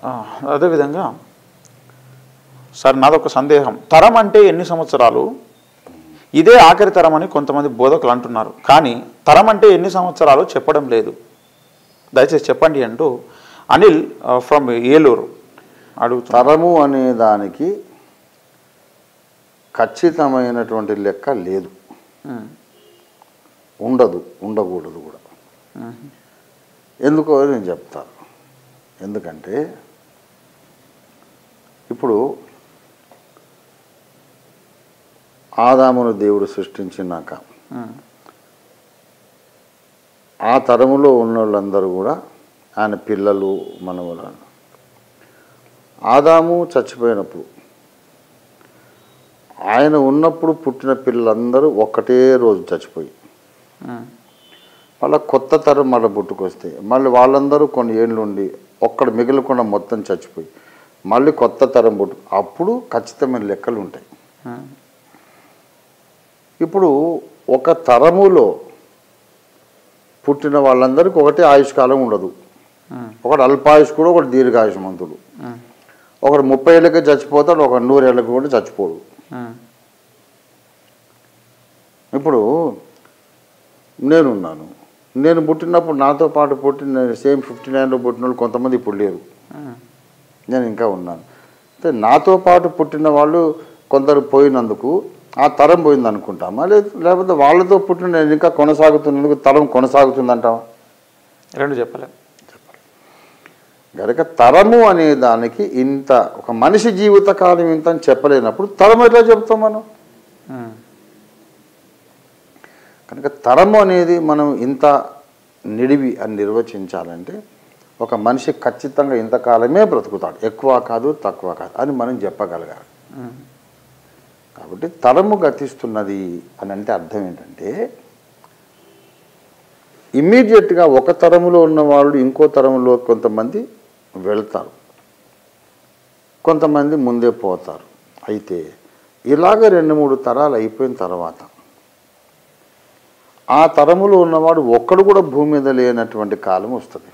ఆ, అదేవిధంగా సార్ నాదొక సందేహం తరం అంటే ఎన్ని సంవత్సరాలు ఇదే ఆఖరి తరం అని కొంతమంది బోధకులు అంటున్నారు కానీ తరం అంటే ఎన్ని సంవత్సరాలు చెప్పడం లేదు దయచేసి చెప్పండి అంటూ అనిల్ ఫ్రమ్ ఏలూరు అడుగుతారు తరము అనే దానికి ఖచ్చితమైనటువంటి లెక్క లేదు ఉండదు ఉండకూడదు కూడా ఎందుకో నేను చెప్తాను ఎందుకంటే ఇప్పుడు ఆదామును దేవుడు సృష్టించినాక ఆ తరములో ఉన్న వాళ్ళందరూ కూడా ఆయన పిల్లలు మనవల ఆదాము చచ్చిపోయినప్పుడు ఆయన ఉన్నప్పుడు పుట్టిన పిల్లలందరూ ఒక్కటే రోజు చచ్చిపోయి మళ్ళీ కొత్త తరం మళ్ళీ పుట్టుకొస్తే మళ్ళీ వాళ్ళందరూ కొన్ని ఏళ్ళు ఉండి ఒక్కడ మిగలకుండా మొత్తం చచ్చిపోయి మళ్ళీ కొత్త తరం పుట్టు అప్పుడు ఖచ్చితమైన లెక్కలు ఉంటాయి ఇప్పుడు ఒక తరములో పుట్టిన వాళ్ళందరికీ ఒకటే ఆయుష్కాలం ఉండదు ఒకడు అల్పాయుష్కుడు ఒకటి దీర్ఘాయుష్మంతుడు ఒకడు ముప్పై ఏళ్ళకే చచ్చిపోతాడు ఒక నూరేళ్ళకి కూడా చచ్చిపోడు ఇప్పుడు నేనున్నాను నేను పుట్టినప్పుడు నాతో పాటు పుట్టిన సేమ్ ఫిఫ్టీ నైన్లో పుట్టిన వాళ్ళు కొంతమంది ఇప్పుడు లేరు నేను ఇంకా ఉన్నాను అంటే నాతో పాటు పుట్టిన వాళ్ళు కొందరు పోయినందుకు ఆ తరం పోయింది అనుకుంటామా లేదు లేకపోతే వాళ్ళతో పుట్టిన నేను ఇంకా కొనసాగుతున్నందుకు తరం కొనసాగుతుందంటావా రెండు చెప్పలేదు గనక తరము అనే దానికి ఇంత ఒక మనిషి జీవితకాలం ఇంత అని చెప్పలేనప్పుడు తరం ఎట్లా చెప్తాం మనం కనుక తరము అనేది మనం ఇంత నిడివి అని నిర్వచించాలంటే ఒక మనిషి ఖచ్చితంగా ఇంతకాలమే బ్రతుకుతాడు ఎక్కువ కాదు తక్కువ కాదు అని మనం చెప్పగలగాలి కాబట్టి తరము గతిస్తున్నది అని అంటే అర్థం ఏంటంటే ఇమ్మీడియట్గా ఒక తరములో ఉన్న వాళ్ళు ఇంకో తరములో కొంతమంది వెళ్తారు కొంతమంది ముందే పోతారు అయితే ఇలాగ రెండు మూడు తరాలు అయిపోయిన తర్వాత ఆ తరములో ఉన్నవాడు ఒక్కడు కూడా భూమి మీద లేనటువంటి కాలం వస్తుంది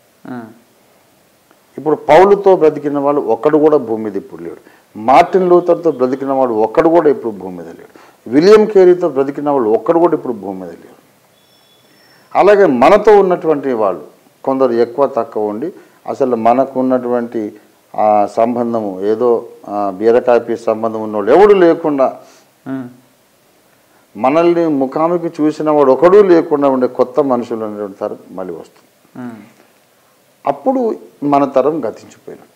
ఇప్పుడు పౌలుతో బ్రతికిన వాళ్ళు ఒక్కడు కూడా భూమి మీద ఇప్పుడు లేడు మార్టిన్ లూథర్తో బ్రతికిన వాడు ఒక్కడు కూడా ఇప్పుడు భూమి మీద లేడు విలియం కేరీతో బ్రతికిన వాళ్ళు ఒక్కడు కూడా ఇప్పుడు భూమి మీద లేడు అలాగే మనతో ఉన్నటువంటి వాళ్ళు కొందరు ఎక్కువ తక్కువ ఉండి అసలు మనకు ఉన్నటువంటి ఆ సంబంధము ఏదో ఆ, బీరకాయ పీస్ సంబంధం ఉన్నవాడు ఎవడు లేకుండా మనల్ని ముఖాముఖి చూసిన వాడు ఒకడు లేకుండా ఉండే కొత్త మనుషులు అనేటువంటి తరం మళ్ళీ వస్తుంది అప్పుడు మన తరం గతించిపోయినట్టు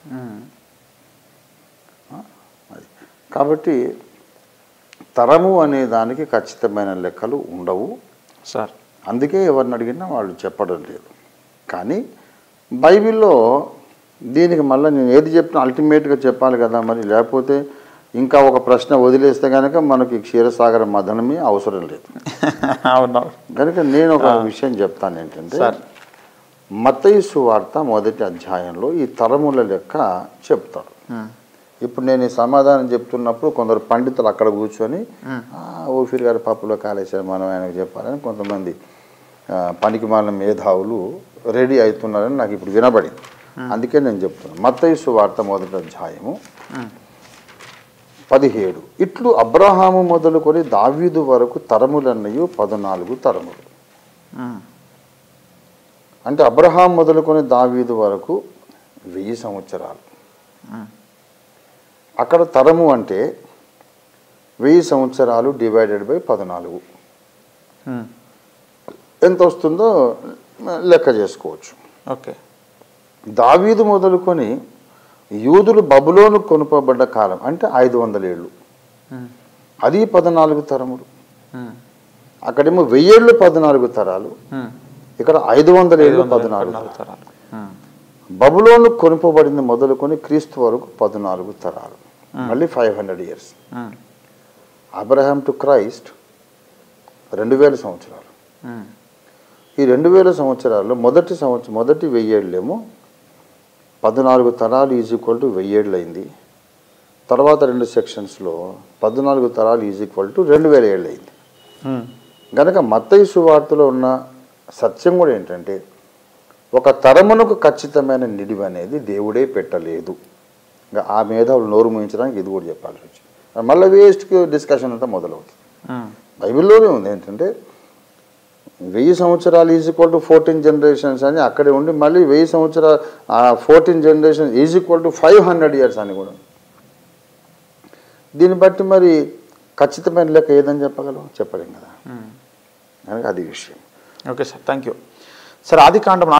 అది కాబట్టి తరము అనే దానికి ఖచ్చితమైన లెక్కలు ఉండవు సార్ అందుకే ఎవరిని అడిగినా వాళ్ళు చెప్పడం లేదు కానీ బైబిల్లో దీనికి మళ్ళీ నేను ఏది చెప్పినా అల్టిమేట్గా చెప్పాలి కదా మరి లేకపోతే ఇంకా ఒక ప్రశ్న వదిలేస్తే కనుక మనకి క్షీరసాగర మదనమే అవసరం లేదు అవునవును కనుక నేను ఒక విషయం చెప్తాను ఏంటంటే సార్. మత్తయి సువార్త మొదటి అధ్యాయంలో ఈ తరముల లెక్క చెప్తారు ఇప్పుడు నేను ఈ సమాధానం చెప్తున్నప్పుడు కొందరు పండితులు అక్కడ కూర్చొని "ఆ, ఓఫీర్ గారి పప్పులో కాలేశారు మనం ఆయనకు చెప్పాలని కొంతమంది ఆ, పనికి మాలిన మేధావులు రెడీ అవుతున్నారని నాకు ఇప్పుడు వినబడింది అందుకే నేను చెప్తున్నాను మత్తయి సువార్త మొదటి అధ్యాయము పదిహేడు ఇట్లు అబ్రహాము మొదలుకొని దావీదు వరకు తరములన్నయు పద్నాలుగు తరములు అంటే అబ్రహాం మొదలుకొని దావీదు వరకు వెయ్యి సంవత్సరాలు అక్కడ తరము అంటే వెయ్యి సంవత్సరాలు డివైడెడ్ బై పద్నాలుగు ఎంత వస్తుందో లెక్క చేసుకోవచ్చు ఓకే దావీదు మొదలుకొని యూదులు బబులోను కొనుపబడ్డ కాలం అంటే ఐదు వందల ఏళ్ళు అది పద్నాలుగు తరములు అక్కడేమో వెయ్యేళ్ళు పద్నాలుగు తరాలు ఇక్కడ ఐదు వందల ఏళ్ళు పద్నాలుగు తరాలు. తరాలు బబులోను కొనుపబడింది మొదలుకొని క్రీస్తు వరకు పద్నాలుగు తరాలు మళ్ళీ five hundred years Abraham to Christ రెండు వేల సంవత్సరాలు ఈ రెండు వేల సంవత్సరాల్లో మొదటి సంవత్సరం మొదటి వెయ్యేళ్ళేమో పద్నాలుగు తరాలు ఈజ్ ఈక్వల్ టు వెయ్యేళ్ళు అయింది తర్వాత రెండు సెక్షన్స్లో పద్నాలుగు తరాలు ఈజ్ ఈక్వల్ టు రెండు వేల ఏళ్ళు అయింది గనక మత్తయి సువార్తలో ఉన్న సత్యం కూడా ఏంటంటే ఒక తరమునకు ఖచ్చితమైన నిడివి అనేది దేవుడే పెట్టలేదు ఇంకా ఆ మేధావులు నోరు ముయించడానికి ఇది కూడా చెప్పాల్సి వచ్చింది మళ్ళీ వేస్ట్ డిస్కషన్ అంతా మొదలవుతుంది ఉమ్, బైబిల్లోనే ఉంది ఏంటంటే వెయ్యి సంవత్సరాలు is equal to fourteen generations అని అక్కడే ఉండి మళ్ళీ వెయ్యి సంవత్సరాలు fourteen generation is equal to five hundred years అని కూడా ఉంది. దీన్ని బట్టి మరి ఖచ్చితమైన లెక్క ఏదని చెప్పగలం చెప్పలేం కదా ఉమ్. కనుక అది విషయం okay sir thank you sir ఆది కాండం